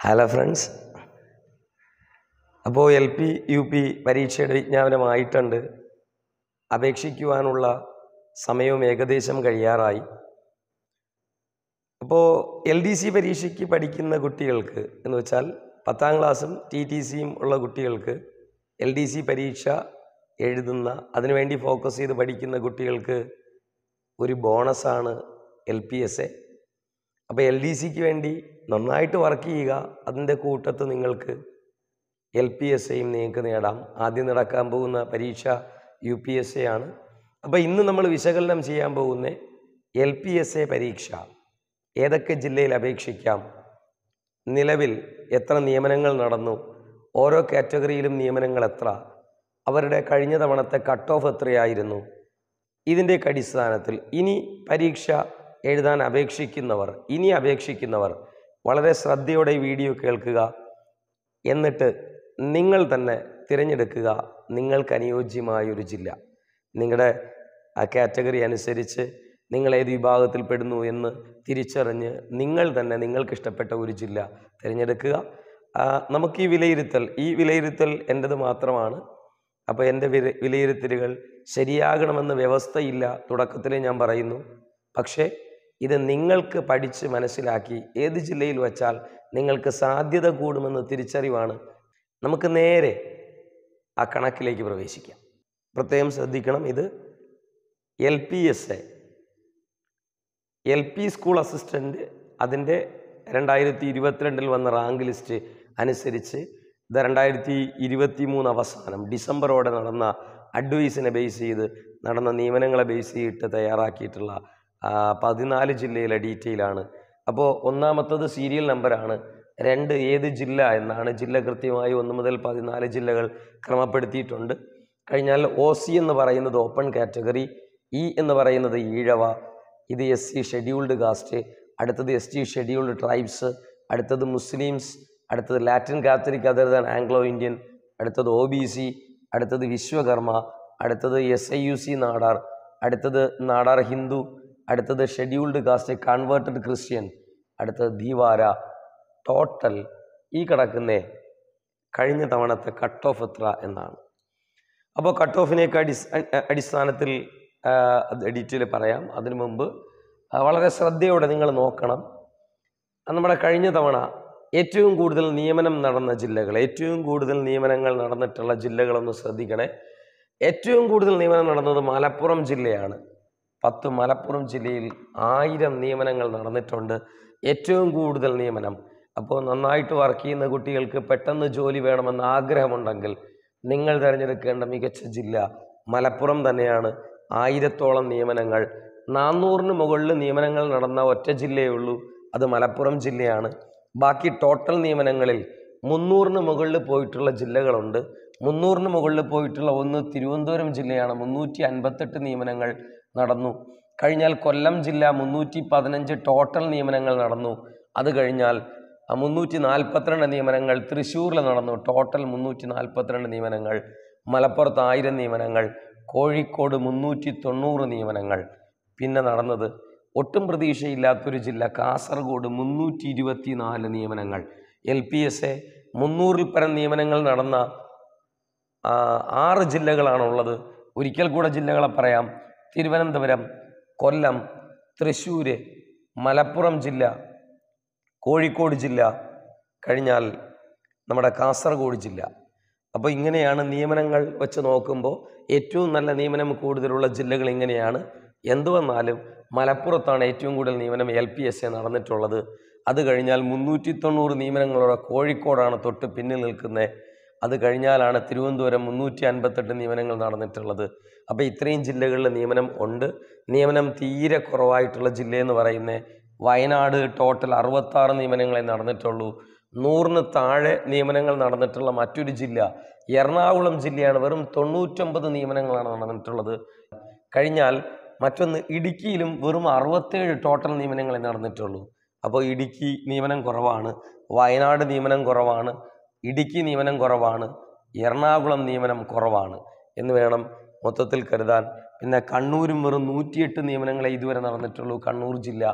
hello friends അപ്പോൾ L P U P പരീക്ഷയുടെ വിജ്ഞാപനമായിട്ടുണ്ട് അപേക്ഷിക്കുവാനുള്ള സമയവും ഏകദേശം കഴിയാറായി അപ്പോൾ എൽ ഡി സി പരീക്ഷയ്ക്ക് പഠിക്കുന്ന കുട്ടികൾക്ക് എന്ന് വെച്ചാൽ പത്താം ക്ലാസ്സും ടി ടി സിയും ഉള്ള കുട്ടികൾക്ക് എൽ ഡി സി പരീക്ഷ എഴുതുന്ന അതിനുവേണ്ടി ഫോക്കസ് ചെയ്ത് പഠിക്കുന്ന കുട്ടികൾക്ക് ഒരു ബോണസാണ് എൽ പി എസ് എ അപ്പോൾ എൽ ഡി സിക്ക് വേണ്ടി നന്നായിട്ട് വർക്ക് ചെയ്യുക അതിൻ്റെ കൂട്ടത്ത് നിങ്ങൾക്ക് എൽ പി എസ് എയും നിങ്ങൾക്ക് നേടാം ആദ്യം നടക്കാൻ പോകുന്ന പരീക്ഷ യു പി എസ് എ ആണ് അപ്പോൾ ഇന്ന് നമ്മൾ വിശകലനം ചെയ്യാൻ പോകുന്ന എൽ പി എസ് എ പരീക്ഷ ഏതൊക്കെ ജില്ലയിൽ അപേക്ഷിക്കാം നിലവിൽ എത്ര നിയമനങ്ങൾ നടന്നു ഓരോ കാറ്റഗറിയിലും നിയമനങ്ങൾ എത്ര അവരുടെ കഴിഞ്ഞ തവണത്തെ കട്ട് ഓഫ് എത്രയായിരുന്നു ഇതിൻ്റെയൊക്കെ അടിസ്ഥാനത്തിൽ ഇനി പരീക്ഷ എഴുതാൻ അപേക്ഷിക്കുന്നവർ ഇനി അപേക്ഷിക്കുന്നവർ വളരെ ശ്രദ്ധയോടെ ഈ വീഡിയോ കേൾക്കുക എന്നിട്ട് നിങ്ങൾ തന്നെ തിരഞ്ഞെടുക്കുക നിങ്ങൾക്ക് അനുയോജ്യമായ ഒരു ജില്ല നിങ്ങളുടെ ആ കാറ്റഗറി അനുസരിച്ച് നിങ്ങൾ ഏത് വിഭാഗത്തിൽ പെടുന്നു എന്ന് തിരിച്ചറിഞ്ഞ് നിങ്ങൾ തന്നെ നിങ്ങൾക്ക് ഇഷ്ടപ്പെട്ട ഒരു ജില്ല തിരഞ്ഞെടുക്കുക ആ, നമുക്ക് ഈ വിലയിരുത്തൽ ഈ വിലയിരുത്തൽ എൻ്റെത് മാത്രമാണ് അപ്പോൾ എൻ്റെ വില വിലയിരുത്തലുകൾ ശരിയാകണമെന്ന് വ്യവസ്ഥയില്ല തുടക്കത്തിലേ ഞാൻ പറയുന്നു പക്ഷേ ഇത് നിങ്ങൾക്ക് പഠിച്ച് മനസ്സിലാക്കി ഏത് ജില്ലയിൽ വച്ചാൽ നിങ്ങൾക്ക് സാധ്യത കൂടുമെന്ന് തിരിച്ചറിവാണ് നമുക്ക് നേരെ ആ കണക്കിലേക്ക് പ്രവേശിക്കാം പ്രത്യേകം ശ്രദ്ധിക്കണം ഇത് L P S A L P school assistant അതിൻ്റെ രണ്ടായിരത്തി ഇരുപത്തിരണ്ടിൽ വന്ന റാങ്ക് ലിസ്റ്റ് അനുസരിച്ച് ഇത് രണ്ടായിരത്തി ഇരുപത്തി മൂന്ന് അവസാനം ഡിസംബറോടെ നടന്ന അഡ്വൈസിനെ ബേസ് ചെയ്ത് നടന്ന നിയമനങ്ങളെ ബേസ് ചെയ്തിട്ട് തയ്യാറാക്കിയിട്ടുള്ള ആ, പതിനാല് ജില്ലയിലെ ഡീറ്റെയിലാണ് അപ്പോൾ ഒന്നാമത്തത് സീരിയൽ നമ്പറാണ് രണ്ട് ഏത് ജില്ല എന്നാണ് ജില്ല കൃത്യമായി ഒന്ന് മുതൽ പതിനാല് ജില്ലകൾ ക്രമപ്പെടുത്തിയിട്ടുണ്ട് കഴിഞ്ഞാൽ ഒ സി എന്ന് പറയുന്നത് ഓപ്പൺ കാറ്റഗറി ഇ എന്ന് പറയുന്നത് ഈഴവ ഇത് എസ് സി ഷെഡ്യൂൾഡ് കാസ്റ്റ് അടുത്തത് എസ് ടി ഷെഡ്യൂൾഡ് ട്രൈബ്സ് അടുത്തത് മുസ്ലിംസ് അടുത്തത് Latin Catholic other than Anglo Indian അടുത്തത് ഒ ബി സി അടുത്തത് വിശ്വകർമ്മ അടുത്തത് S I U C Nadar അടുത്തത് നാടാർ ഹിന്ദു അടുത്തത് ഷെഡ്യൂൾഡ് കാസ്റ്റ് കൺവേർട്ടഡ് ക്രിസ്ത്യൻ അടുത്തത് ദീവാര ടോട്ടൽ ഈ കിടക്കുന്ന കഴിഞ്ഞ തവണത്തെ കട്ട് ഓഫ് എത്ര എന്നാണ് അപ്പോൾ കട്ട് ഓഫിനെയൊക്കെ അടിസ് അ- അടിസ്ഥാനത്തിൽ ഡീറ്റെയിൽ പറയാം അതിനു മുമ്പ് ആ, വളരെ ശ്രദ്ധയോടെ നിങ്ങൾ നോക്കണം അത് നമ്മുടെ കഴിഞ്ഞ തവണ ഏറ്റവും കൂടുതൽ നിയമനം നടന്ന ജില്ലകൾ ഏറ്റവും കൂടുതൽ നിയമനങ്ങൾ നടന്നിട്ടുള്ള ജില്ലകളൊന്ന് ശ്രദ്ധിക്കണേ ഏറ്റവും കൂടുതൽ നിയമനം നടന്നത് മലപ്പുറം ജില്ലയാണ് പത്ത് മലപ്പുറം ജില്ലയിൽ ആയിരം നിയമനങ്ങൾ നടന്നിട്ടുണ്ട് ഏറ്റവും കൂടുതൽ നിയമനം അപ്പോൾ നന്നായിട്ട് വർക്ക് ചെയ്യുന്ന കുട്ടികൾക്ക് പെട്ടെന്ന് ജോലി വേണമെന്ന് ആഗ്രഹമുണ്ടെങ്കിൽ നിങ്ങൾ തിരഞ്ഞെടുക്കേണ്ട മികച്ച ജില്ല മലപ്പുറം തന്നെയാണ് ആയിരത്തോളം നിയമനങ്ങൾ നാനൂറിന് മുകളിൽ നിയമനങ്ങൾ നടന്ന ഒറ്റ ജില്ലയേ ഉള്ളൂ അത് മലപ്പുറം ജില്ലയാണ് ബാക്കി ടോട്ടൽ നിയമനങ്ങളിൽ മുന്നൂറിന് മുകളിൽ പോയിട്ടുള്ള ജില്ലകളുണ്ട് മുന്നൂറിന് മുകളിൽ പോയിട്ടുള്ള ഒന്ന് തിരുവനന്തപുരം ജില്ലയാണ് മുന്നൂറ്റി അൻപത്തെട്ട് നിയമനങ്ങൾ നടന്നു കഴിഞ്ഞാൽ കൊല്ലം ജില്ല മുന്നൂറ്റി പതിനഞ്ച് ടോട്ടൽ നിയമനങ്ങൾ നടന്നു അത് കഴിഞ്ഞാൽ ആ മുന്നൂറ്റി നാൽപ്പത്തിരണ്ട് നിയമനങ്ങൾ തൃശ്ശൂരിൽ നടന്നു ടോട്ടൽ മുന്നൂറ്റി നാൽപ്പത്തിരണ്ട് നിയമനങ്ങൾ മലപ്പുറത്ത് ആയിരം നിയമനങ്ങൾ കോഴിക്കോട് മുന്നൂറ്റി തൊണ്ണൂറ് നിയമനങ്ങൾ പിന്നെ നടന്നത് ഒട്ടും പ്രതീക്ഷയില്ലാത്തൊരു ജില്ല കാസർഗോഡ് മുന്നൂറ്റി ഇരുപത്തി നാല് നിയമനങ്ങൾ എൽ പി എസ് എ മുന്നൂറിൽ പരം നിയമനങ്ങൾ നടന്ന ആ, ആറ് ജില്ലകളാണുള്ളത് ഒരിക്കൽ കൂടെ ജില്ലകളെ പറയാം തിരുവനന്തപുരം കൊല്ലം തൃശ്ശൂർ മലപ്പുറം ജില്ല കോഴിക്കോട് ജില്ല കഴിഞ്ഞാൽ നമ്മുടെ കാസർഗോഡ് ജില്ല അപ്പോൾ ഇങ്ങനെയാണ് നിയമനങ്ങൾ വെച്ച് നോക്കുമ്പോൾ ഏറ്റവും നല്ല നിയമനം കൂടുതലുള്ള ജില്ലകൾ ഇങ്ങനെയാണ് എന്തു വന്നാലും മലപ്പുറത്താണ് ഏറ്റവും കൂടുതൽ നിയമനം എൽ പി എസ് എ നടന്നിട്ടുള്ളത് അത് കഴിഞ്ഞാൽ മുന്നൂറ്റി തൊണ്ണൂറ് നിയമനങ്ങളോടെ കോഴിക്കോടാണ് തൊട്ട് പിന്നിൽ നിൽക്കുന്നത് അത് കഴിഞ്ഞാലാണ് തിരുവനന്തപുരം മുന്നൂറ്റി അൻപത്തെട്ട് നിയമനങ്ങൾ നടന്നിട്ടുള്ളത് അപ്പോൾ ഇത്രയും ജില്ലകളിൽ നിയമനം ഉണ്ട് നിയമനം തീരെ കുറവായിട്ടുള്ള ജില്ലയെന്ന് പറയുന്നത് വയനാട് ടോട്ടൽ അറുപത്താറ് നിയമനങ്ങളെ നടന്നിട്ടുള്ളൂ നൂറിന് താഴെ നിയമനങ്ങൾ നടന്നിട്ടുള്ള മറ്റൊരു ജില്ല എറണാകുളം ജില്ലയാണ് വെറും തൊണ്ണൂറ്റൊമ്പത് നിയമനങ്ങളാണ് നടന്നിട്ടുള്ളത് കഴിഞ്ഞാൽ മറ്റൊന്ന് ഇടുക്കിയിലും വെറും അറുപത്തേഴ് ടോട്ടൽ നിയമനങ്ങളെ നടന്നിട്ടുള്ളൂ അപ്പോൾ ഇടുക്കി നിയമനം കുറവാണ് വയനാട് നിയമനം കുറവാണ് ഇടുക്കി നിയമനം കുറവാണ് എറണാകുളം നിയമനം കുറവാണ് എന്ന് വേണം മൊത്തത്തിൽ കരുതാൻ പിന്നെ കണ്ണൂരും വെറും നൂറ്റിയെട്ട് നിയമനങ്ങളെ ഇതുവരെ നടന്നിട്ടുള്ളൂ കണ്ണൂർ ജില്ല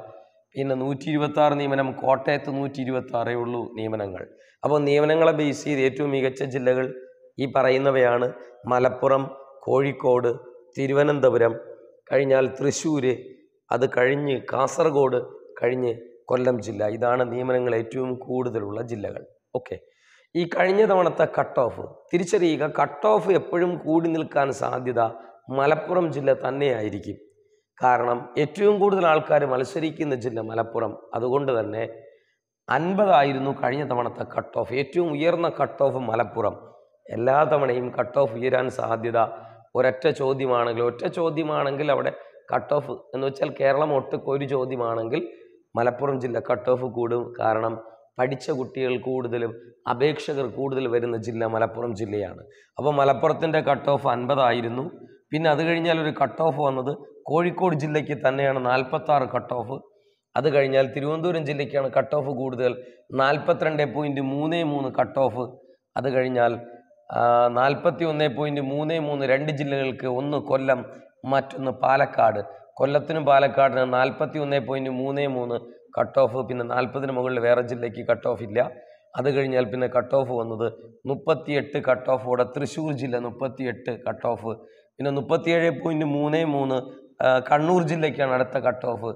പിന്നെ നൂറ്റി ഇരുപത്തി ആറ് നിയമനം കോട്ടയത്ത് നൂറ്റി ഇരുപത്തി ആറേ ഉള്ളൂ നിയമനങ്ങൾ അപ്പോൾ നിയമനങ്ങളെ ബേസ് ചെയ്ത് ഏറ്റവും മികച്ച ജില്ലകൾ ഈ പറയുന്നവയാണ് മലപ്പുറം കോഴിക്കോട് തിരുവനന്തപുരം കഴിഞ്ഞാൽ തൃശ്ശൂർ അത് കഴിഞ്ഞ് കാസർഗോഡ് കഴിഞ്ഞ് കൊല്ലം ജില്ല ഇതാണ് നിയമനങ്ങൾ ഏറ്റവും കൂടുതലുള്ള ജില്ലകൾ ഓക്കെ ഈ കഴിഞ്ഞ തവണത്തെ കട്ട് ഓഫ് തിരിച്ചറിയുക കട്ട് ഓഫ് എപ്പോഴും കൂടി നിൽക്കാൻ സാധ്യത മലപ്പുറം ജില്ല തന്നെയായിരിക്കും കാരണം ഏറ്റവും കൂടുതൽ ആൾക്കാർ മത്സരിക്കുന്ന ജില്ല മലപ്പുറം അതുകൊണ്ട് തന്നെ അൻപതായിരുന്നു കഴിഞ്ഞ തവണത്തെ കട്ട് ഓഫ് ഏറ്റവും ഉയർന്ന കട്ട് ഓഫ് മലപ്പുറം എല്ലാ തവണയും കട്ട് ഓഫ് ഉയരാൻ സാധ്യത ഒരൊറ്റ ചോദ്യമാണെങ്കിൽ ഒറ്റ ചോദ്യമാണെങ്കിൽ അവിടെ കട്ട് ഓഫ് എന്ന് വെച്ചാൽ കേരളം ഒട്ടുക്ക് ഒരു ചോദ്യമാണെങ്കിൽ മലപ്പുറം ജില്ല കട്ട് ഓഫ് കൂടും കാരണം പഠിച്ച കുട്ടികൾ കൂടുതലും അപേക്ഷകർ കൂടുതൽ വരുന്ന ജില്ല മലപ്പുറം ജില്ലയാണ് അപ്പോൾ മലപ്പുറത്തിൻ്റെ കട്ട് ഓഫ് അൻപതായിരുന്നു പിന്നെ അത് കഴിഞ്ഞാൽ ഒരു കട്ട് ഓഫ് വന്നത് കോഴിക്കോട് ജില്ലയ്ക്ക് തന്നെയാണ് നാൽപ്പത്താറ് കട്ട് ഓഫ് അത് കഴിഞ്ഞാൽ തിരുവനന്തപുരം ജില്ലയ്ക്കാണ് കട്ട് ഓഫ് കൂടുതൽ നാൽപ്പത്തിരണ്ട് പോയിൻറ്റ് മൂന്ന് മൂന്ന് കട്ട് ഓഫ് അത് കഴിഞ്ഞാൽ നാൽപ്പത്തി ഒന്ന് പോയിൻറ്റ് മൂന്ന് മൂന്ന് രണ്ട് ജില്ലകൾക്ക് ഒന്ന് കൊല്ലം മറ്റൊന്ന് പാലക്കാട് കൊല്ലത്തിനും പാലക്കാടിനും നാൽപ്പത്തി ഒന്ന് പോയിൻറ്റ് മൂന്ന് മൂന്ന് കട്ട് ഓഫ് പിന്നെ നാൽപ്പതിന് മുകളിൽ വേറെ ജില്ലയ്ക്ക് കട്ട് ഓഫ് ഇല്ല അത് കഴിഞ്ഞാൽ പിന്നെ കട്ട് ഓഫ് വന്നത് മുപ്പത്തിയെട്ട് കട്ട് ഓഫോടെ തൃശ്ശൂർ ജില്ല മുപ്പത്തിയെട്ട് കട്ട് ഓഫ് പിന്നെ മുപ്പത്തിയേഴ് പോയിൻറ്റ് മൂന്ന് മൂന്ന് ആ, കണ്ണൂർ ജില്ലയ്ക്കാണ് അടുത്ത കട്ട് ഓഫ്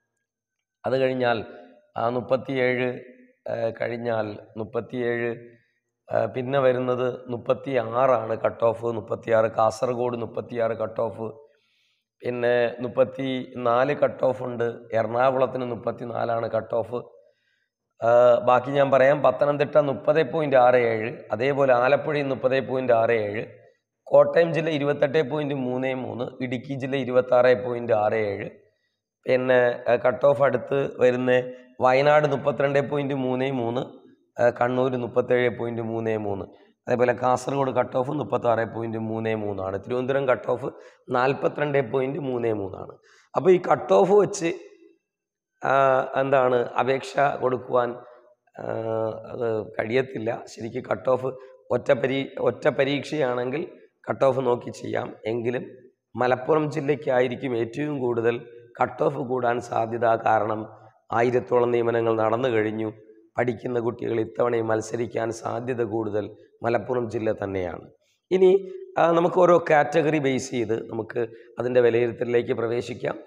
അത് കഴിഞ്ഞാൽ ആ മുപ്പത്തിയേഴ് ആ, കഴിഞ്ഞാൽ മുപ്പത്തിയേഴ് ആ, പിന്നെ വരുന്നത് മുപ്പത്തി ആറാണ് കട്ട് ഓഫ് മുപ്പത്തിയാറ് കാസർഗോഡ് മുപ്പത്തിയാറ് കട്ട് ഓഫ് പിന്നെ മുപ്പത്തി നാല് കട്ട് ഓഫ് ഉണ്ട് എറണാകുളത്തിന് മുപ്പത്തി നാലാണ് കട്ട് ഓഫ് ബാക്കി ഞാൻ പറയാം പത്തനംതിട്ട മുപ്പത് പോയിൻറ്റ് ആറ് ഏഴ് അതേപോലെ ആലപ്പുഴയിൽ മുപ്പത് പോയിൻറ്റ് ആറ് ഏഴ് കോട്ടയം ജില്ല ഇരുപത്തെട്ട് പോയിൻറ്റ് മൂന്ന് മൂന്ന് ഇടുക്കി ജില്ല ഇരുപത്താറ് പോയിൻറ്റ് ആറ് ഏഴ് പിന്നെ കട്ട് ഓഫ് അടുത്ത് വരുന്ന വയനാട് മുപ്പത്തിരണ്ട് പോയിൻറ്റ് മൂന്ന് മൂന്ന് കണ്ണൂർ മുപ്പത്തേഴ് പോയിൻറ്റ് മൂന്ന് മൂന്ന് അതേപോലെ കാസർഗോഡ് കട്ട് ഓഫ് മുപ്പത്താറ് പോയിൻറ്റ് മൂന്ന് മൂന്നാണ് തിരുവനന്തപുരം കട്ട് ഓഫ് നാൽപ്പത്തിരണ്ട് പോയിൻറ്റ് മൂന്ന് മൂന്നാണ് അപ്പോൾ ഈ കട്ട് ഓഫ് വെച്ച് ആ, എന്താണ് അപേക്ഷ കൊടുക്കുവാൻ ആ, അത് കഴിയത്തില്ല ശരിക്കും കട്ട് ഓഫ് ഒറ്റ പരീ ഒറ്റ പരീക്ഷയാണെങ്കിൽ കട്ട് ഓഫ് നോക്കി ചെയ്യാം എങ്കിലും മലപ്പുറം ജില്ലയ്ക്കായിരിക്കും ഏറ്റവും കൂടുതൽ കട്ട് ഓഫ് കൂടാൻ സാധ്യത കാരണം ആയിരത്തോളം നിയമനങ്ങൾ നടന്നു കഴിഞ്ഞു പഠിക്കുന്ന കുട്ടികൾ ഇത്തവണയും മത്സരിക്കാൻ സാധ്യത കൂടുതൽ മലപ്പുറം ജില്ല തന്നെയാണ് ഇനി ആ, നമുക്ക് ഓരോ കാറ്റഗറി ബേസ് ചെയ്ത് നമുക്ക് അതിൻ്റെ വിലയിരുത്തലിലേക്ക് പ്രവേശിക്കാം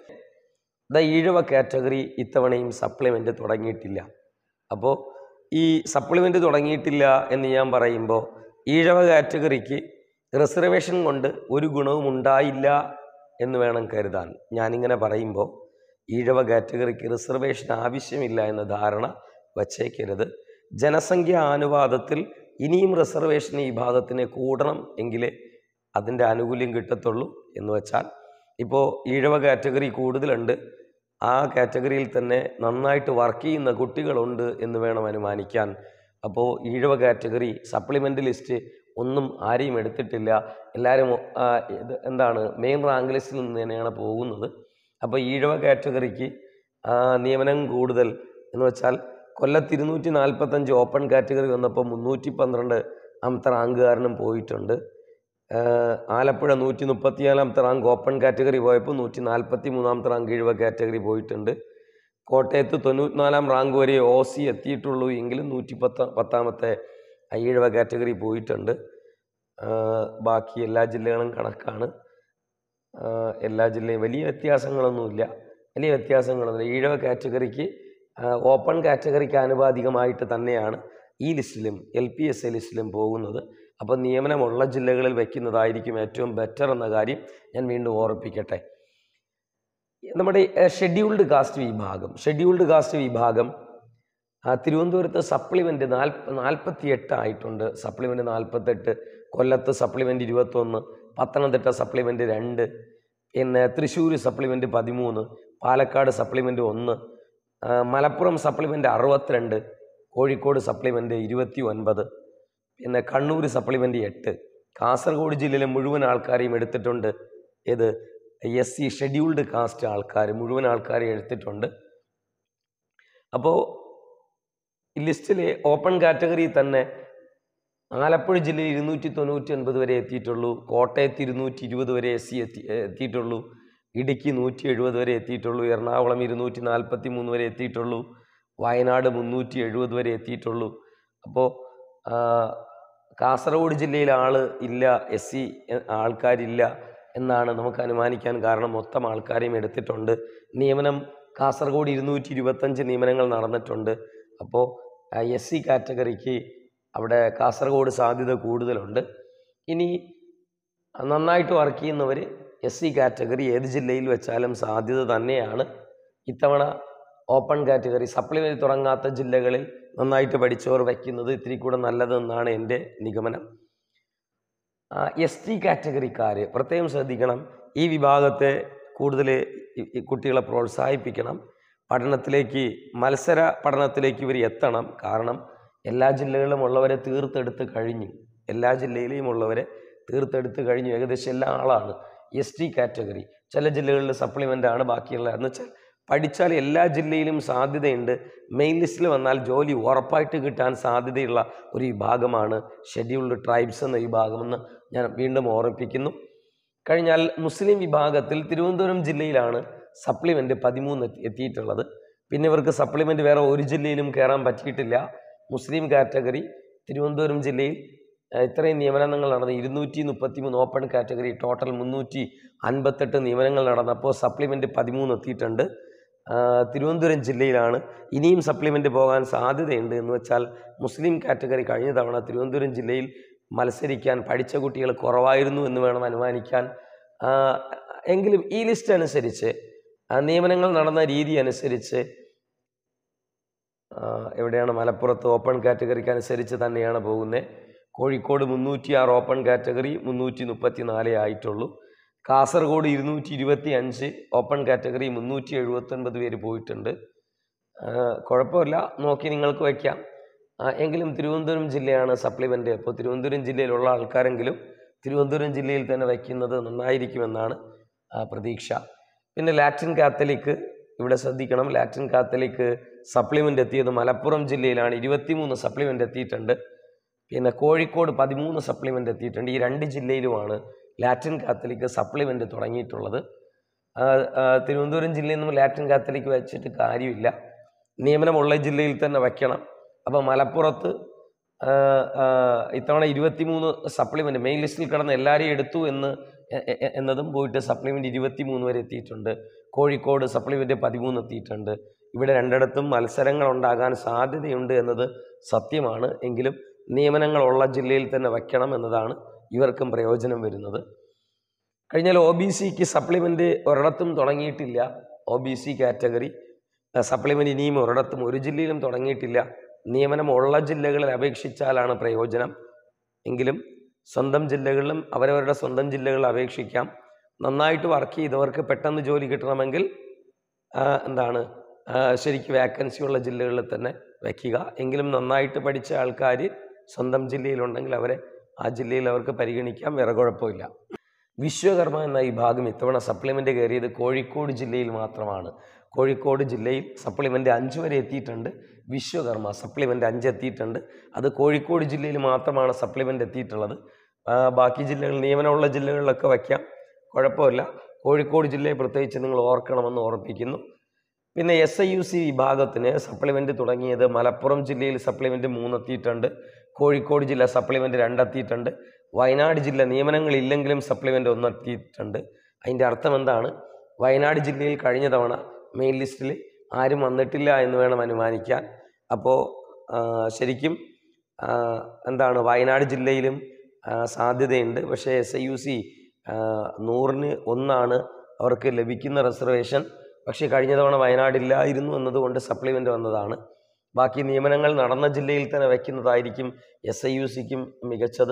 ദ ഈഴവ കാറ്റഗറി ഇത്തവണയും സപ്ലിമെൻ്റ് തുടങ്ങിയിട്ടില്ല അപ്പോൾ ഈ സപ്ലിമെൻ്റ് തുടങ്ങിയിട്ടില്ല എന്ന് ഞാൻ പറയുമ്പോൾ ഈഴവ കാറ്റഗറിക്ക് റിസർവേഷൻ കൊണ്ട് ഒരു ഗുണവും ഉണ്ടായില്ല എന്ന് വേണം കരുതാൻ ഞാനിങ്ങനെ പറയുമ്പോൾ ഈഴവ കാറ്റഗറിക്ക് റിസർവേഷൻ ആവശ്യമില്ല എന്ന ധാരണ വച്ചേക്കരുത് ജനസംഖ്യ ആനുപാതത്തിൽ ഇനിയും റിസർവേഷൻ ഈ ഭാഗത്തിന് കൂടണം എങ്കിലേ അതിൻ്റെ ആനുകൂല്യം കിട്ടത്തുള്ളൂ എന്ന് വെച്ചാൽ ഇപ്പോൾ ഈഴവ കാറ്റഗറി കൂടുതലുണ്ട് ആ കാറ്റഗറിയിൽ തന്നെ നന്നായിട്ട് വർക്ക് ചെയ്യുന്ന കുട്ടികളുണ്ട് എന്ന് വേണം അനുമാനിക്കാൻ അപ്പോൾ ഈഴവ കാറ്റഗറി സപ്ലിമെൻ്റ് ലിസ്റ്റ് ഒന്നും ആരെയും എടുത്തിട്ടില്ല എല്ലാവരും ആ, ഇത് എന്താണ് മെയിൻ റാങ്ക് ലിസ്റ്റിൽ നിന്ന് തന്നെയാണ് പോകുന്നത് അപ്പോൾ ഈഴവ കാറ്റഗറിക്ക് ആ, നിയമനം കൂടുതൽ എന്ന് വെച്ചാൽ കൊല്ലത്ത് ഇരുന്നൂറ്റി നാൽപ്പത്തഞ്ച് ഓപ്പൺ കാറ്റഗറി വന്നപ്പോൾ മുന്നൂറ്റി പന്ത്രണ്ട് അമത്തെ റാങ്കുകാരനും പോയിട്ടുണ്ട് ആഹ് ആലപ്പുഴ നൂറ്റി മുപ്പത്തിനാലാമത്തെ റാങ്ക് ഓപ്പൺ കാറ്റഗറി പോയപ്പോൾ നൂറ്റി നാൽപ്പത്തി മൂന്നാമത്തെ റാങ്ക് ഈഴവ കാറ്റഗറി പോയിട്ടുണ്ട് കോട്ടയത്ത് തൊണ്ണൂറ്റിനാലാം റാങ്ക് വരെ ഒ സി എത്തിയിട്ടുള്ളൂ എങ്കിലും നൂറ്റി പത്ത് പത്താമത്തെ ഈഴവ കാറ്റഗറി പോയിട്ടുണ്ട് ആഹ് ബാക്കി എല്ലാ ജില്ലകളും കണക്കാണ് ആഹ് എല്ലാ ജില്ലയും വലിയ വ്യത്യാസങ്ങളൊന്നുമില്ല വലിയ വ്യത്യാസങ്ങളൊന്നുമില്ല ഈഴവ കാറ്റഗറിക്ക് ആഹ് ഓപ്പൺ കാറ്റഗറിക്ക് ആനുപാതികമായിട്ട് തന്നെയാണ് ഈ ലിസ്റ്റിലും എൽ പി എസ് എ ലിസ്റ്റിലും പോകുന്നത് അപ്പോൾ നിയമനമുള്ള ജില്ലകളിൽ വയ്ക്കുന്നതായിരിക്കും ഏറ്റവും ബെറ്റർ എന്ന കാര്യം ഞാൻ വീണ്ടും ഓർപ്പിക്കട്ടെ നമ്മുടെ ഷെഡ്യൂൾഡ് കാസ്റ്റ് വിഭാഗം ഷെഡ്യൂൾഡ് കാസ്റ്റ് വിഭാഗം ആ, തിരുവനന്തപുരത്ത് സപ്ലിമെൻ്റ് നാൽപ്പ നാൽപ്പത്തി എട്ട് ആയിട്ടുണ്ട് സപ്ലിമെൻ്റ് നാൽപ്പത്തെട്ട് കൊല്ലത്ത് സപ്ലിമെൻ്റ് ഇരുപത്തൊന്ന് പത്തനംതിട്ട സപ്ലിമെൻ്റ് രണ്ട് പിന്നെ തൃശ്ശൂർ സപ്ലിമെൻ്റ് പതിമൂന്ന് പാലക്കാട് സപ്ലിമെൻ്റ് ഒന്ന് ആ, മലപ്പുറം സപ്ലിമെൻ്റ് അറുപത്തിരണ്ട് കോഴിക്കോട് സപ്ലിമെൻ്റ് ഇരുപത്തി ഒൻപത് പിന്നെ കണ്ണൂർ സപ്ലിമെൻ്റ് എട്ട് കാസർഗോഡ് ജില്ലയിലെ മുഴുവൻ ആൾക്കാരെയും എടുത്തിട്ടുണ്ട് ഏത് എസ് സി ഷെഡ്യൂൾഡ് കാസ്റ്റ് ആൾക്കാർ മുഴുവൻ ആൾക്കാരെയും എടുത്തിട്ടുണ്ട് അപ്പോൾ ഈ ലിസ്റ്റിലെ ഓപ്പൺ കാറ്റഗറി തന്നെ ആലപ്പുഴ ജില്ലയിൽ ഇരുന്നൂറ്റി തൊണ്ണൂറ്റി ഒൻപത് വരെ എത്തിയിട്ടുള്ളൂ കോട്ടയത്ത് ഇരുന്നൂറ്റി ഇരുപത് വരെ എസ് സി എത്തി എത്തിയിട്ടുള്ളൂ ഇടുക്കി നൂറ്റി എഴുപത് വരെ എത്തിയിട്ടുള്ളൂ എറണാകുളം ഇരുന്നൂറ്റി നാൽപ്പത്തി മൂന്ന് വരെ എത്തിയിട്ടുള്ളൂ വയനാട് മുന്നൂറ്റി എഴുപത് വരെ എത്തിയിട്ടുള്ളൂ അപ്പോൾ കാസർഗോഡ് ജില്ലയിൽ ആൾ ഇല്ല എസ് സി ആൾക്കാരില്ല എന്നാണ് നമുക്ക് അനുമാനിക്കാൻ കാരണം മൊത്തം ആൾക്കാരെയും എടുത്തിട്ടുണ്ട് നിയമനം കാസർഗോഡ് ഇരുന്നൂറ്റി ഇരുപത്തഞ്ച് നിയമനങ്ങൾ നടന്നിട്ടുണ്ട് അപ്പോൾ എസ് സി കാറ്റഗറിക്ക് അവിടെ കാസർഗോഡ് സാധ്യത കൂടുതലുണ്ട് ഇനി നന്നായിട്ട് വർക്ക് ചെയ്യുന്നവർ എസ് സി കാറ്റഗറി ഏത് ജില്ലയിൽ വെച്ചാലും സാധ്യത തന്നെയാണ് ഇത്തവണ ഓപ്പൺ കാറ്റഗറി സപ്ലിമെൻ്റ് തുടങ്ങാത്ത ജില്ലകളിൽ നന്നായിട്ട് പഠിച്ചവർ വയ്ക്കുന്നത് ഇത്തിരി കൂടെ നല്ലതെന്നാണ് എൻ്റെ നിഗമനം എസ് ടി കാറ്റഗറിക്കാർ പ്രത്യേകം ശ്രദ്ധിക്കണം ഈ വിഭാഗത്തെ കൂടുതൽ ഈ- ഈ കുട്ടികളെ പ്രോത്സാഹിപ്പിക്കണം പഠനത്തിലേക്ക് മത്സര പഠനത്തിലേക്ക് ഇവർ എത്തണം കാരണം എല്ലാ ജില്ലകളിലും ഉള്ളവരെ തീർത്തെടുത്ത് കഴിഞ്ഞു എല്ലാ ജില്ലയിലെയും ഉള്ളവരെ തീർത്തെടുത്ത് കഴിഞ്ഞു ഏകദേശം എല്ലാ ആളാണ് എസ് ടി കാറ്റഗറി ചില ജില്ലകളിൽ സപ്ലിമെൻ്റ് ആണ് ബാക്കിയുള്ള എന്ന് വെച്ചാൽ പഠിച്ചാൽ എല്ലാ ജില്ലയിലും സാധ്യതയുണ്ട് മെയിൻ ലിസ്റ്റിൽ വന്നാൽ ജോലി ഉറപ്പായിട്ട് കിട്ടാൻ സാധ്യതയുള്ള ഒരു വിഭാഗമാണ് ഷെഡ്യൂൾഡ് ട്രൈബ്സ് എന്ന വിഭാഗമെന്ന് ഞാൻ വീണ്ടും ഓർമ്മിപ്പിക്കുന്നു കഴിഞ്ഞാൽ മുസ്ലിം വിഭാഗത്തിൽ തിരുവനന്തപുരം ജില്ലയിലാണ് സപ്ലിമെൻ്റ് പതിമൂന്ന് എത്തി- എത്തിയിട്ടുള്ളത് പിന്നെ ഇവർക്ക് സപ്ലിമെൻ്റ് വേറെ ഒരു ജില്ലയിലും കയറാൻ പറ്റിയിട്ടില്ല മുസ്ലിം കാറ്റഗറി തിരുവനന്തപുരം ജില്ലയിൽ ഏഹ്, ഇത്രയും നിയമനങ്ങൾ നടന്നു ഇരുന്നൂറ്റി മുപ്പത്തി മൂന്ന് ഓപ്പൺ കാറ്റഗറി ടോട്ടൽ മുന്നൂറ്റി അൻപത്തെട്ട് നിയമനങ്ങൾ നടന്നപ്പോൾ സപ്ലിമെൻ്റ് പതിമൂന്ന് എത്തിയിട്ടുണ്ട് ആഹ്, തിരുവനന്തപുരം ജില്ലയിലാണ് ഇനിയും സപ്ലിമെൻ്റ് പോകാൻ സാധ്യതയുണ്ട് എന്ന് വെച്ചാൽ മുസ്ലിം കാറ്റഗറി കഴിഞ്ഞ തവണ തിരുവനന്തപുരം ജില്ലയിൽ മത്സരിക്കാൻ പഠിച്ച കുട്ടികൾ കുറവായിരുന്നു എന്ന് വേണം അനുമാനിക്കാൻ ആഹ്, എങ്കിലും ഈ ലിസ്റ്റ് അനുസരിച്ച് ആ നിയമനങ്ങൾ നടന്ന രീതി അനുസരിച്ച് ആഹ്, എവിടെയാണ് മലപ്പുറത്ത് ഓപ്പൺ കാറ്റഗറിക്ക് അനുസരിച്ച് തന്നെയാണ് പോകുന്നത് കോഴിക്കോട് മുന്നൂറ്റി ആറ് ഓപ്പൺ കാറ്റഗറി മുന്നൂറ്റി മുപ്പത്തി നാലേ ആയിട്ടുള്ളൂ കാസർഗോഡ് ഇരുന്നൂറ്റി ഇരുപത്തി അഞ്ച് ഓപ്പൺ കാറ്റഗറി മുന്നൂറ്റി എഴുപത്തൊൻപത് പേര് പോയിട്ടുണ്ട് ആഹ്, കുഴപ്പമില്ല നോക്കി നിങ്ങൾക്ക് വയ്ക്കാം ആ, എങ്കിലും തിരുവനന്തപുരം ജില്ലയാണ് സപ്ലിമെൻ്റ് അപ്പോൾ തിരുവനന്തപുരം ജില്ലയിലുള്ള ആൾക്കാരെങ്കിലും തിരുവനന്തപുരം ജില്ലയിൽ തന്നെ വയ്ക്കുന്നത് നന്നായിരിക്കുമെന്നാണ് ആ, പ്രതീക്ഷ പിന്നെ ലാറ്റിൻ കാത്തലിക് ഇവിടെ ശ്രദ്ധിക്കണം ലാറ്റിൻ കാത്തലിക് സപ്ലിമെൻ്റ് എത്തിയത് മലപ്പുറം ജില്ലയിലാണ് ഇരുപത്തിമൂന്ന് സപ്ലിമെൻ്റ് എത്തിയിട്ടുണ്ട് പിന്നെ കോഴിക്കോട് പതിമൂന്ന് സപ്ലിമെൻ്റ് എത്തിയിട്ടുണ്ട് ഈ രണ്ട് ജില്ലയിലുമാണ് ലാറ്റിൻ കാത്തലിക് സപ്ലിമെൻ്റ് തുടങ്ങിയിട്ടുള്ളത് ആ, ആ, തിരുവനന്തപുരം ജില്ലയിൽ നിന്നും ലാറ്റിൻ കാത്തലിക് വെച്ചിട്ട് കാര്യമില്ല നിയമനമുള്ള ജില്ലയിൽ തന്നെ വയ്ക്കണം അപ്പോൾ മലപ്പുറത്ത് ആ, ആ, ഇത്തവണ ഇരുപത്തിമൂന്ന് സപ്ലിമെൻ്റ് മെയിൻ ലിസ്റ്റിൽ കിടന്ന് എല്ലാവരെയും എടുത്തു എന്ന് എ- എ- എന്നതും പോയിട്ട് സപ്ലിമെൻ്റ് ഇരുപത്തിമൂന്ന് വരെ എത്തിയിട്ടുണ്ട് കോഴിക്കോട് സപ്ലിമെൻ്റ് പതിമൂന്ന് എത്തിയിട്ടുണ്ട് ഇവിടെ രണ്ടിടത്തും മത്സരങ്ങൾ ഉണ്ടാകാൻ സാധ്യതയുണ്ട് എന്നത് സത്യമാണ് എങ്കിലും നിയമനങ്ങളുള്ള ജില്ലയിൽ തന്നെ വയ്ക്കണം എന്നതാണ് ഇവർക്കും പ്രയോജനം വരുന്നത് കഴിഞ്ഞാൽ ഒ ബി സിക്ക് സപ്ലിമെൻ്റ് ഒരിടത്തും തുടങ്ങിയിട്ടില്ല O B C category supplement ഇനിയും ഒരിടത്തും ഒരു ജില്ലയിലും തുടങ്ങിയിട്ടില്ല നിയമനം ഉള്ള ജില്ലകളിൽ അപേക്ഷിച്ചാലാണ് പ്രയോജനം എങ്കിലും സ്വന്തം ജില്ലകളിലും അവരവരുടെ സ്വന്തം ജില്ലകളിൽ അപേക്ഷിക്കാം നന്നായിട്ട് വർക്ക് ചെയ്തവർക്ക് പെട്ടെന്ന് ജോലി കിട്ടണമെങ്കിൽ ആ, എന്താണ് ആ, ശരിക്ക് വാക്കൻസി ഉള്ള ജില്ലകളിൽ തന്നെ വയ്ക്കുക എങ്കിലും നന്നായിട്ട് പഠിച്ച ആൾക്കാർ സ്വന്തം ജില്ലയിലുണ്ടെങ്കിൽ അവരെ ആ ജില്ലയിൽ അവർക്ക് പരിഗണിക്കാം വേറെ കുഴപ്പമില്ല വിശ്വകർമ്മ എന്ന ഈ ഭാഗം ഇത്തവണ സപ്ലിമെൻ്റ് കയറിയത് കോഴിക്കോട് ജില്ലയിൽ മാത്രമാണ് കോഴിക്കോട് ജില്ലയിൽ സപ്ലിമെൻ്റ് അഞ്ച് വരെ എത്തിയിട്ടുണ്ട് വിശ്വകർമ്മ സപ്ലിമെൻ്റ് അഞ്ച് എത്തിയിട്ടുണ്ട് അത് കോഴിക്കോട് ജില്ലയിൽ മാത്രമാണ് സപ്ലിമെൻ്റ് എത്തിയിട്ടുള്ളത് ആ, ബാക്കി ജില്ലകൾ നിയമനമുള്ള ജില്ലകളിലൊക്കെ വയ്ക്കാം കുഴപ്പമില്ല കോഴിക്കോട് ജില്ലയെ പ്രത്യേകിച്ച് നിങ്ങൾ ഓർക്കണമെന്ന് ഓർപ്പിക്കുന്നു പിന്നെ എസ് ഐ യു സി വിഭാഗത്തിന് സപ്ലിമെൻ്റ് തുടങ്ങിയത് മലപ്പുറം ജില്ലയിൽ സപ്ലിമെൻ്റ് മൂന്നെത്തിയിട്ടുണ്ട് കോഴിക്കോട് ജില്ല സപ്ലിമെൻ്റ് രണ്ടെത്തിയിട്ടുണ്ട് വയനാട് ജില്ല നിയമനങ്ങളില്ലെങ്കിലും സപ്ലിമെൻ്റ് ഒന്നെത്തിയിട്ടുണ്ട് അതിൻ്റെ അർത്ഥം എന്താണ് വയനാട് ജില്ലയിൽ കഴിഞ്ഞ തവണ മെയിൻ ലിസ്റ്റിൽ ആരും വന്നിട്ടില്ല എന്ന് വേണം അനുമാനിക്കാൻ അപ്പോൾ ശരിക്കും ആ, എന്താണ് വയനാട് ജില്ലയിലും ആ, സാധ്യതയുണ്ട് പക്ഷേ എസ് ഐ യു സി നൂറിന് ഒന്നാണ് അവർക്ക് ലഭിക്കുന്ന റിസർവേഷൻ പക്ഷേ കഴിഞ്ഞ തവണ വയനാടില്ലായിരുന്നു എന്നതുകൊണ്ട് സപ്ലിമെൻ്റ് വന്നതാണ് ബാക്കി നിയമനങ്ങൾ നടന്ന ജില്ലയിൽ തന്നെ വയ്ക്കുന്നതായിരിക്കും എസ് ഐ യു സിക്കും മികച്ചത്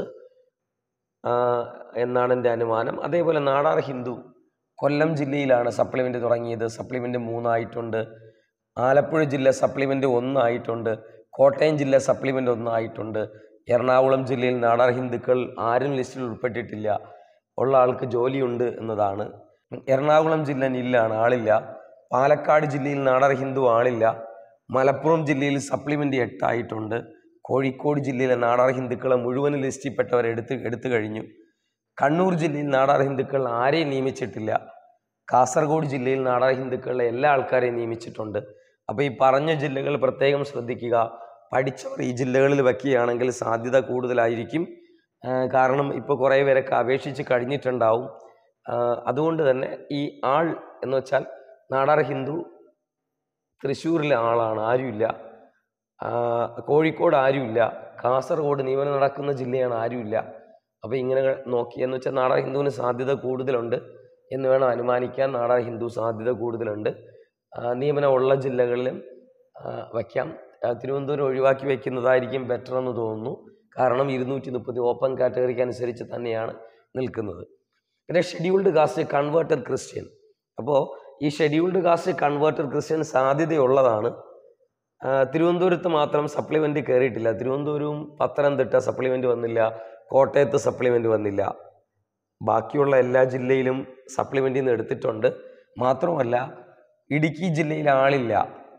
ആ, എന്നാണ് എൻ്റെ അനുമാനം അതേപോലെ നാടാർ ഹിന്ദു കൊല്ലം ജില്ലയിലാണ് സപ്ലിമെൻ്റ് തുടങ്ങിയത് സപ്ലിമെൻ്റ് മൂന്നായിട്ടുണ്ട് ആലപ്പുഴ ജില്ല സപ്ലിമെൻ്റ് ഒന്നായിട്ടുണ്ട് കോട്ടയം ജില്ല സപ്ലിമെൻ്റ് ഒന്നായിട്ടുണ്ട് എറണാകുളം ജില്ലയിൽ നാടാർ ഹിന്ദുക്കൾ ആരും ലിസ്റ്റിൽ ഉൾപ്പെട്ടിട്ടില്ല ഉള്ള ആൾക്ക് ജോലിയുണ്ട് എന്നതാണ് എറണാകുളം ജില്ല നില്ലാണ് ആളില്ല പാലക്കാട് ജില്ലയിൽ നാടാർ ഹിന്ദു ആളില്ല മലപ്പുറം ജില്ലയിൽ സപ്ലിമെൻ്റ് എട്ടായിട്ടുണ്ട് കോഴിക്കോട് ജില്ലയിലെ നാടാർ ഹിന്ദുക്കളെ മുഴുവൻ ലിസ്റ്റിൽപ്പെട്ടവർ എടുത്ത് എടുത്തു കഴിഞ്ഞു കണ്ണൂർ ജില്ലയിൽ നാടാർ ഹിന്ദുക്കൾ ആരെയും നിയമിച്ചിട്ടില്ല കാസർഗോഡ് ജില്ലയിൽ നാടാർ ഹിന്ദുക്കളിലെ എല്ലാ ആൾക്കാരെയും നിയമിച്ചിട്ടുണ്ട് അപ്പോൾ ഈ പറഞ്ഞ ജില്ലകൾ പ്രത്യേകം ശ്രദ്ധിക്കുക പഠിച്ചവർ ഈ ജില്ലകളിൽ വയ്ക്കുകയാണെങ്കിൽ സാധ്യത കൂടുതലായിരിക്കും ആ, കാരണം ഇപ്പോൾ കുറേ പേരൊക്കെ അപേക്ഷിച്ച് കഴിഞ്ഞിട്ടുണ്ടാവും ആ, അതുകൊണ്ട് തന്നെ ഈ ആൾ എന്ന് വെച്ചാൽ നാടാർ ഹിന്ദു തൃശ്ശൂരിലെ ആളാണ് ആരുമില്ല ആ, കോഴിക്കോട് ആരുമില്ല കാസർഗോഡ് നിയമനം നടക്കുന്ന ജില്ലയാണ് ആരുമില്ല അപ്പോൾ ഇങ്ങനെ നോക്കി എന്ന് വെച്ചാൽ നാടാർ ഹിന്ദുവിന് സാധ്യത കൂടുതലുണ്ട് എന്ന് വേണം അനുമാനിക്കാൻ നാടാർ ഹിന്ദു സാധ്യത കൂടുതലുണ്ട് ആ, നിയമനം ഉള്ള ജില്ലകളിലും ആ, വയ്ക്കാം ആ, തിരുവനന്തപുരം ഒഴിവാക്കി വയ്ക്കുന്നതായിരിക്കും ബെറ്റർ എന്ന് തോന്നുന്നു കാരണം ഇരുന്നൂറ്റി മുപ്പത് ഓപ്പൺ കാറ്റഗറിക്ക് അനുസരിച്ച് തന്നെയാണ് നിൽക്കുന്നത് പിന്നെ ഷെഡ്യൂൾഡ് കാസ്റ്റ് കൺവേർട്ടഡ് ക്രിസ്ത്യൻ അപ്പോൾ ഈ ഷെഡ്യൂൾഡ് കാസ്റ്റ് കൺവേർട്ടഡ് ക്രിസ്ത്യൻ സാധ്യതയുള്ളതാണ് ആ, തിരുവനന്തപുരത്ത് മാത്രം സപ്ലിമെൻ്റ് കയറിയിട്ടില്ല തിരുവനന്തപുരവും പത്തനംതിട്ട സപ്ലിമെൻ്റ് വന്നില്ല കോട്ടയത്ത് സപ്ലിമെൻ്റ് വന്നില്ല ബാക്കിയുള്ള എല്ലാ ജില്ലയിലും സപ്ലിമെൻറ്റിൽ നിന്ന് എടുത്തിട്ടുണ്ട് മാത്രമല്ല ഇടുക്കി ജില്ലയിൽ ആളില്ല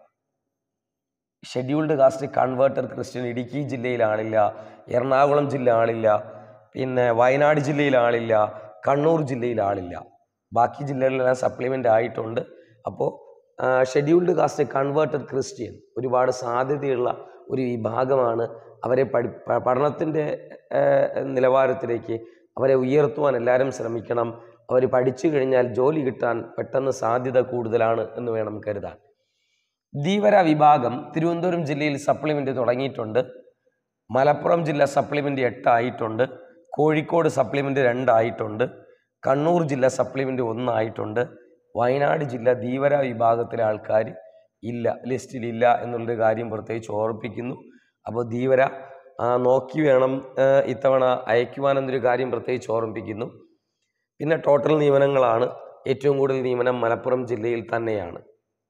scheduled caste converted Christian Idukki ജില്ലയിൽ ആളില്ല എറണാകുളം ജില്ല ആളില്ല പിന്നെ വയനാട് ജില്ലയിൽ ആളില്ല കണ്ണൂർ ജില്ലയിൽ ആളില്ല ബാക്കി ജില്ലകളിലെല്ലാം സപ്ലിമെൻ്റ് ആയിട്ടുണ്ട് അപ്പോൾ ഷെഡ്യൂൾഡ് കാസ്റ്റ് കൺവേർട്ടഡ് ക്രിസ്ത്യൻ ഒരുപാട് സാധ്യതയുള്ള ഒരു വിഭാഗമാണ് അവരെ പഠി പ- പഠനത്തിൻ്റെ നിലവാരത്തിലേക്ക് അവരെ ഉയർത്തുവാൻ എല്ലാവരും ശ്രമിക്കണം അവർ പഠിച്ചു കഴിഞ്ഞാൽ ജോലി കിട്ടാൻ പെട്ടെന്ന് സാധ്യത കൂടുതലാണ് എന്ന് വേണം കരുതാൻ ധീവര വിഭാഗം തിരുവനന്തപുരം ജില്ലയിൽ സപ്ലിമെൻ്റ് തുടങ്ങിയിട്ടുണ്ട് മലപ്പുറം ജില്ല സപ്ലിമെൻ്റ് എട്ടായിട്ടുണ്ട് കോഴിക്കോട് സപ്ലിമെൻ്റ് രണ്ടായിട്ടുണ്ട് കണ്ണൂർ ജില്ല സപ്ലിമെൻ്റ് ഒന്നായിട്ടുണ്ട് വയനാട് ജില്ല ധീവര വിഭാഗത്തിലെ ആൾക്കാർ ഇല്ല ലിസ്റ്റിലില്ല എന്നുള്ളൊരു കാര്യം പ്രത്യേകിച്ച് ഓർപ്പിക്കുന്നു അപ്പോൾ ധീവര ആ, നോക്കി വേണം ആ, ഇത്തവണ അയക്കുവാൻ എന്നൊരു കാര്യം പ്രത്യേകിച്ച് ഓർമ്മിപ്പിക്കുന്നു പിന്നെ ടോട്ടൽ നിയമനങ്ങളാണ് ഏറ്റവും കൂടുതൽ നിയമനം മലപ്പുറം ജില്ലയിൽ തന്നെയാണ്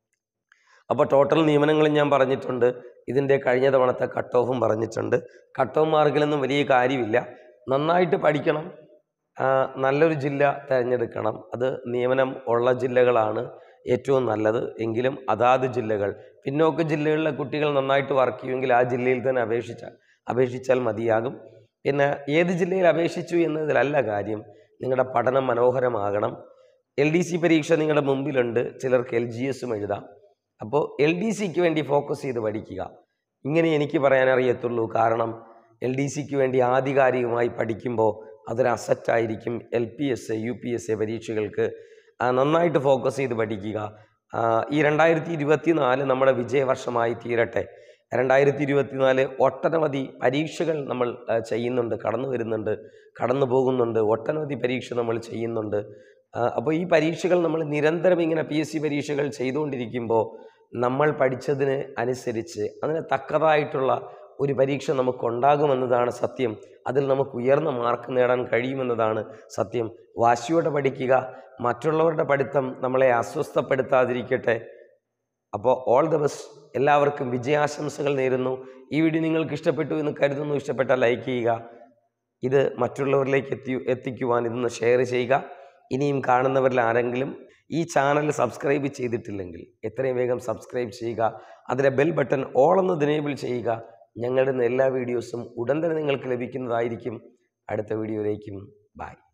അപ്പോൾ ടോട്ടൽ നിയമനങ്ങളും ഞാൻ പറഞ്ഞിട്ടുണ്ട് ഇതിൻ്റെ കഴിഞ്ഞ തവണത്തെ കട്ട് ഓഫും പറഞ്ഞിട്ടുണ്ട് കട്ട് ഓഫ് മാർക്കിലൊന്നും വലിയ കാര്യമില്ല നന്നായിട്ട് പഠിക്കണം ആ, നല്ലൊരു ജില്ല തിരഞ്ഞെടുക്കണം അത് നിയമനം ഉള്ള ജില്ലകളാണ് ഏറ്റവും നല്ലത് എങ്കിലും അതാത് ജില്ലകൾ പിന്നോക്ക ജില്ലകളിലെ കുട്ടികൾ നന്നായിട്ട് വർക്ക് ചെയ്യുമെങ്കിൽ ആ ജില്ലയിൽ തന്നെ അപേക്ഷിച്ചാൽ അപേക്ഷിച്ചാൽ മതിയാകും പിന്നെ ഏത് ജില്ലയിൽ അപേക്ഷിച്ചു എന്നതിലല്ല കാര്യം നിങ്ങളുടെ പഠനം മനോഹരമാകണം എൽ ഡി സി പരീക്ഷ നിങ്ങളുടെ മുമ്പിലുണ്ട് ചിലർക്ക് എൽ ജി എസും എഴുതാം അപ്പോൾ എൽ ഡി സിക്ക് വേണ്ടി ഫോക്കസ് ചെയ്ത് പഠിക്കുക ഇങ്ങനെ എനിക്ക് പറയാൻ അറിയത്തുള്ളൂ കാരണം എൽ ഡി സിക്ക് വേണ്ടി ആധികാരികമായി പഠിക്കുമ്പോൾ അതൊരു അസറ്റായിരിക്കും L P S U P S A പരീക്ഷകൾക്ക് ആ, നന്നായിട്ട് ഫോക്കസ് ചെയ്ത് പഠിക്കുക ആ, ഈ രണ്ടായിരത്തി ഇരുപത്തി നാല് നമ്മുടെ വിജയവർഷമായി തീരട്ടെ രണ്ടായിരത്തി ഇരുപത്തിനാല് ഒട്ടനവധി പരീക്ഷകൾ നമ്മൾ ആ, ചെയ്യുന്നുണ്ട് കടന്നു വരുന്നുണ്ട് കടന്നു പോകുന്നുണ്ട് ഒട്ടനവധി പരീക്ഷ നമ്മൾ ചെയ്യുന്നുണ്ട് അപ്പോൾ ഈ പരീക്ഷകൾ നമ്മൾ നിരന്തരം ഇങ്ങനെ പി എസ് സി പരീക്ഷകൾ ചെയ്തുകൊണ്ടിരിക്കുമ്പോൾ നമ്മൾ പഠിച്ചതിന് അനുസരിച്ച് അതിന് തക്കതായിട്ടുള്ള ഒരു പരീക്ഷ നമുക്കുണ്ടാകുമെന്നതാണ് സത്യം അതിൽ നമുക്ക് ഉയർന്ന മാർക്ക് നേടാൻ കഴിയുമെന്നതാണ് സത്യം വാശിയോടെ പഠിക്കുക മറ്റുള്ളവരുടെ പഠിത്തം നമ്മളെ അസ്വസ്ഥപ്പെടുത്താതിരിക്കട്ടെ അപ്പോൾ ഓൾ ദ ബെസ്റ്റ് എല്ലാവർക്കും വിജയാശംസകൾ നേരുന്നു ഈ വീഡിയോ നിങ്ങൾക്ക് ഇഷ്ടപ്പെട്ടു എന്ന് കരുതുന്നു ഇഷ്ടപ്പെട്ടാൽ ലൈക്ക് ചെയ്യുക ഇത് മറ്റുള്ളവരിലേക്ക് എത്തി എത്തിക്കുവാൻ ഇതൊന്ന് ഷെയർ ചെയ്യുക ഇനിയും കാണുന്നവരിൽ ആരെങ്കിലും ഈ ചാനൽ സബ്സ്ക്രൈബ് ചെയ്തിട്ടില്ലെങ്കിൽ എത്രയും വേഗം സബ്സ്ക്രൈബ് ചെയ്യുക അതിലെ ബെൽ ബട്ടൺ ഓൾ എന്ന് ദിനേബിൾ ചെയ്യുക ഞങ്ങളുടെ എല്ലാ വീഡിയോസും ഉടൻ തന്നെ നിങ്ങൾക്ക് ലഭിക്കുന്നതായിരിക്കും അടുത്ത വീഡിയോയിലേക്കും ബൈ